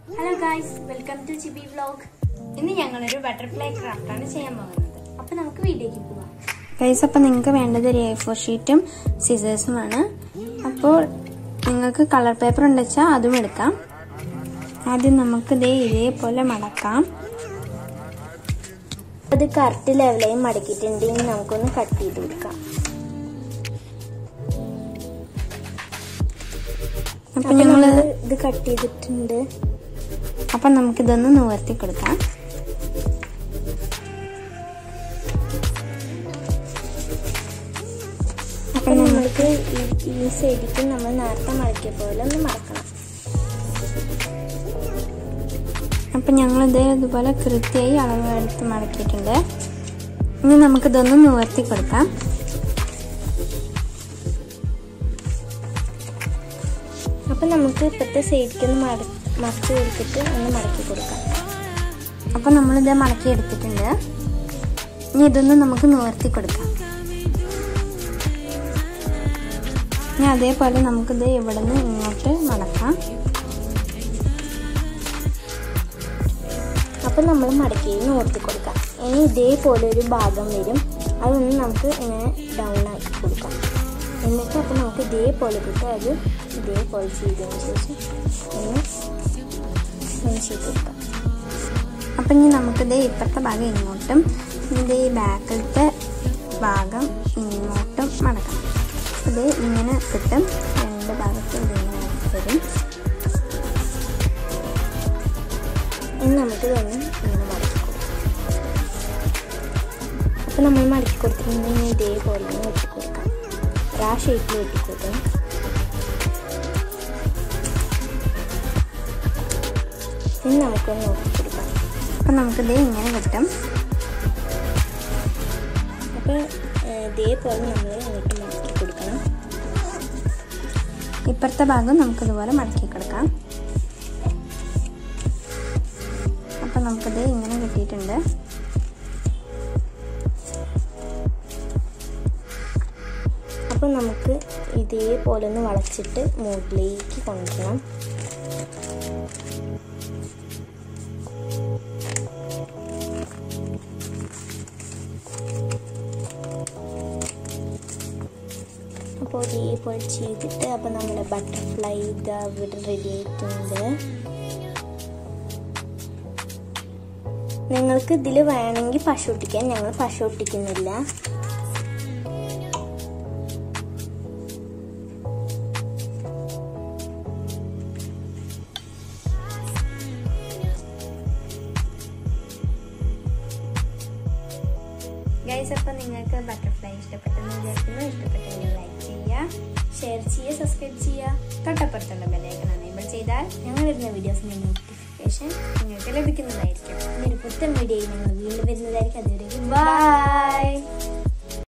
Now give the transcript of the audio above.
hello guys welcome to Chibi vlog ഇന്ന് ഞങ്ങളൊരു butterfly craft ആണ് ചെയ്യാൻ പോകുന്നത് അപ്പൊ നമുക്ക് വീഡിയോക്ക് പോവാം ഗൈസ് അപ്പോൾ നിങ്ങൾക്ക് വേണ്ടത് ഒരു എ ഫോർ ഷീറ്റും സിസേഴ്സുമാണ് അപ്പോൾ നിങ്ങൾക്ക് കളർ പേപ്പർ ഉണ്ടെച്ചാൽ അതും എടുക്കാം ആദ്യം നമുക്ക് ഇതേ ഇതേപോലെ മടക്കാം അത് കറക്റ്റ് ലെവലായി മടക്കിയിട്ടുണ്ടെങ്കിൽ നമുക്കൊന്ന് കട്ട് ചെയ്ത് കൊടുക്കാം അപ്പം ഞങ്ങൾ ഇത് കട്ട് ചെയ്തിട്ടുണ്ട് അപ്പം നമുക്കിതൊന്ന് നിവർത്തി കൊടുക്കാം അപ്പൊ നമ്മൾക്ക് ഈ- ഈ സൈഡിക്ക് നമ്മൾ നേരത്തെ മടക്കിയ പോലെ ഒന്ന് മടക്കണം അപ്പം ഞങ്ങളിത് ഇതുപോലെ കൃത്യമായി അളവ് എടുത്ത് മടക്കിയിട്ടുണ്ട് ഇനി നമുക്കിതൊന്ന് നിവർത്തി കൊടുക്കാം അപ്പൊ നമുക്ക് ഇപ്പത്തെ സൈഡിക്ക് ഒന്ന് മട മറച്ച് കൊടുത്തിട്ട് ഒന്ന് മടക്കി കൊടുക്കാം അപ്പം നമ്മളിത് മടക്കി എടുത്തിട്ടുണ്ട് ഇനി ഇതൊന്ന് നമുക്ക് നിവർത്തി കൊടുക്കാം ഇനി അതേപോലെ നമുക്കിത് ഇവിടെ നിന്ന് ഇങ്ങോട്ട് മടക്കാം അപ്പൊ നമ്മൾ മടക്കി നോർത്തി കൊടുക്കാം ഇനി ഇതേപോലെ ഒരു ഭാഗം വരും അതൊന്ന് നമുക്ക് ഇങ്ങനെ ഡൗൺ ആക്കി കൊടുക്കാം എന്നിട്ട് അപ്പൊ നമുക്ക് ഇതേപോലെ കിട്ടും അത് ഇതേപോലെ ചെയ്തതിന് ശേഷം ഒന്ന് ഒന്ന് ചെയ്ത് കൊടുക്കാം അപ്പം ഇനി നമുക്കിത് ഇപ്പുറത്തെ ഭാഗം ഇങ്ങോട്ടും ഇത് ഈ ബാക്കിലത്തെ ഭാഗം ഇങ്ങോട്ടും മടക്കാം ഇത് ഇങ്ങനെ കിട്ടും രണ്ട് ഭാഗത്തും ഇതിങ്ങനെ വരും ഇനി നമുക്ക് ഇതൊന്ന് ഇങ്ങനെ മടക്കി കൊടുക്കാം അപ്പൊ നമ്മൾ മടക്കി കൊടുത്തിട്ടുണ്ടെങ്കിൽ ഇതേപോലെ ഒന്ന് വെട്ടി കൊടുക്കാം ഒരു ആ ഷേപ്പിൽ വെട്ടി കൊടുക്കണം ഇനി നമുക്കൊന്ന് നോക്കി കൊടുക്കാം അപ്പം നമുക്കിത് ഇങ്ങനെ കിട്ടും അപ്പോൾ ഇതേപോലെ നമ്മൾ അങ്ങോട്ട് മടക്കി കൊടുക്കണം ഇപ്പുറത്തെ ഭാഗം നമുക്കിതുപോലെ മടക്കി കൊടുക്കാം അപ്പം നമുക്കിത് ഇങ്ങനെ കിട്ടിയിട്ടുണ്ട് അപ്പോൾ നമുക്ക് ഇതേപോലെ ഒന്ന് വളച്ചിട്ട് മുകളിലേക്ക് കൊണ്ടുവരണം അപ്പോൾ ഇതേപോലെ ചെയ്തിട്ട് അപ്പോൾ നമ്മുടെ ബട്ടർഫ്ലൈ ഇത് ഇവിടെ റെഡി ആയിട്ടുണ്ട് നിങ്ങൾക്ക് ഇതിൽ വേണമെങ്കിൽ പശു ഒട്ടിക്കാൻ ഞങ്ങൾ പശു ഒട്ടിക്കുന്നില്ല ഗൈസ് അപ്പം നിങ്ങൾക്ക് ബട്ടർഫ്ലൈ ഇഷ്ടപ്പെട്ടെന്ന് വിചാരിക്കുന്നു ഇഷ്ടപ്പെട്ടെങ്കിൽ ലൈക്ക് ചെയ്യുക ഷെയർ ചെയ്യുക സബ്സ്ക്രൈബ് ചെയ്യുക തൊട്ടപ്പുറത്തുള്ള ബെലൈക്കൺ എനേബിൾ ചെയ്താൽ ഞങ്ങളിടുന്ന വീഡിയോസിൻ്റെ നോട്ടിഫിക്കേഷൻ നിങ്ങൾക്ക് ലഭിക്കുന്നതായിരിക്കും ഒരു പുത്തൻ വീഡിയോയിൽ ഞങ്ങൾ വീണ്ടും വരുന്നതായിരിക്കും അതുവരെ ബൈ